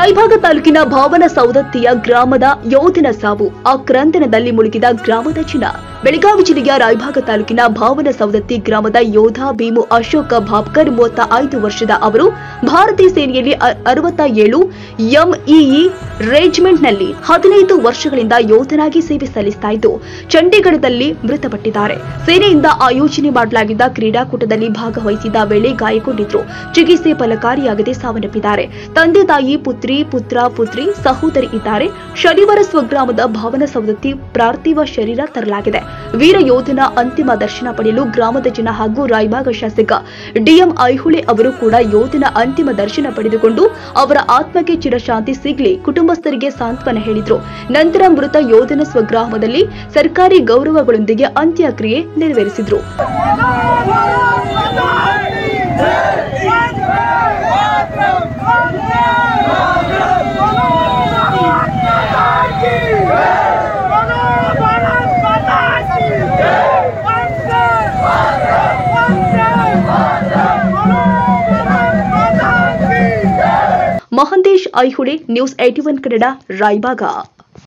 ರಾಯಭಾಗ ತಾಲೂಕಿನ ಭಾವನ ಸೌದತ್ತಿಯ ಗ್ರಾಮದ ಯೋಧನ ಸಾವು ಆಕ್ರಂದನದಲ್ಲಿ ಮುಳುಗಿದ ಗ್ರಾಮದ ಜನ ಬೆಳಗಾವಿ ಜಿಲ್ಲೆಯ ರಾಯಭಾಗ ತಾಲೂಕಿನ ಭಾವನ ಸೌದತ್ತಿ ಗ್ರಾಮದ ಯೋಧ ಭೀಮು ಅಶೋಕ ಭಾಪ್ಕರ್ ಮೂವತ್ತ ಐದು ವರ್ಷದ ಅವರು ಭಾರತೀಯ ಸೇನೆಯಲ್ಲಿ ಅ- ಅರವತ್ತ ಏಳು ಎಂಇಇ ರೆಜಿಮೆಂಟ್ನಲ್ಲಿ ಹದಿನೈದು ವರ್ಷಗಳಿಂದ ಯೋಧನಾಗಿ ಸೇವೆ ಸಲ್ಲಿಸ್ತಾ ಇದ್ದು ಚಂಡೀಗಢದಲ್ಲಿ ಮೃತಪಟ್ಟಿದ್ದಾರೆ ಸೇನೆಯಿಂದ ಆಯೋಜನೆ ಮಾಡಲಾಗಿದ್ದ ಕ್ರೀಡಾಕೂಟದಲ್ಲಿ ಭಾಗವಹಿಸಿದ ವೇಳೆ ಗಾಯಗೊಂಡಿದ್ರು ಚಿಕಿತ್ಸೆ ಫಲಕಾರಿಯಾಗದೆ ಸಾವನ್ನಪ್ಪಿದ್ದಾರೆ ತಂದೆ ತಾಯಿ ಪುತ್ರಿ ಪುತ್ರ ಪುತ್ರಿ ಸಹೋದರಿ ಇದ್ದಾರೆ ಶನಿವಾರ ಸ್ವಗ್ರಾಮದ ಭವನ ಸೌದತ್ತಿ ಪಾರ್ಥಿವ ಶರೀರ ತರಲಾಗಿದೆ ವೀರ ಯೋಧನ ಅಂತಿಮ ದರ್ಶನ ಪಡೆಯಲು ಗ್ರಾಮದ ಜನ ಹಾಗೂ ರಾಯಭಾಗ ಶಾಸಕ ಡಿಎಂ ಐಹುಳೆ ಅವರು ಕೂಡ ಯೋಧನ ಅಂತಿಮ ದರ್ಶನ ಪಡೆದುಕೊಂಡು ಅವರ ಆತ್ಮಕ್ಕೆ ಚಿರಶಾಂತಿ ಸಿಗ್ಲಿ ಕುಟುಂಬಸ್ಥರಿಗೆ ಸಾಂತ್ವನ ಹೇಳಿದ್ರು ನಂತರ ಮೃತ ಯೋಧನ ಸ್ವಗ್ರಾಮದಲ್ಲಿ ಸರ್ಕಾರಿ ಗೌರವಗಳೊಂದಿಗೆ ಅಂತ್ಯಕ್ರಿಯೆ ನೆರವೇರಿಸಿದ್ರು Mahantesh Aihole news at one Kannada Raybag